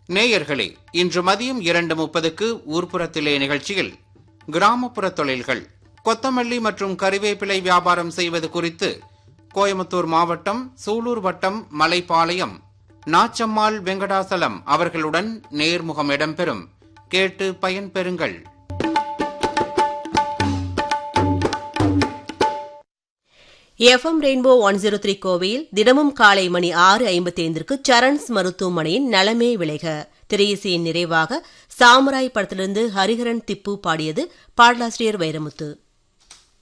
நேயர்களே இன்று மதியம் இரண்டு முப்பதுக்கு ஊர்ப்புறத்திலே நிகழ்ச்சியில் கிராமப்புற தொழில்கள் கொத்தமல்லி மற்றும் கறிவேப்பிலை வியாபாரம் செய்வது குறித்து கோயமுத்தூர் மாவட்டம் சூலூர் வட்டம் மலைப்பாளையம் நாச்சம்மாள் வெங்கடாசலம் அவர்களுடன் நேர்முகம் இடம்பெறும் கேட்டு பயன்பெறுங்கள் FM rainbow one zero three கோவையில் தினமும் காலை மணி ஆறு ஐம்பத்தி ஐந்திற்கு சரண்ஸ் மருத்துவமனையின் நலமே விளைக திரையிசையின் நிறைவாக சாமுராய் படத்திலிருந்து ஹரிஹரன் திப்பு பாடியது பாடலாசிரியர் வைரமுத்து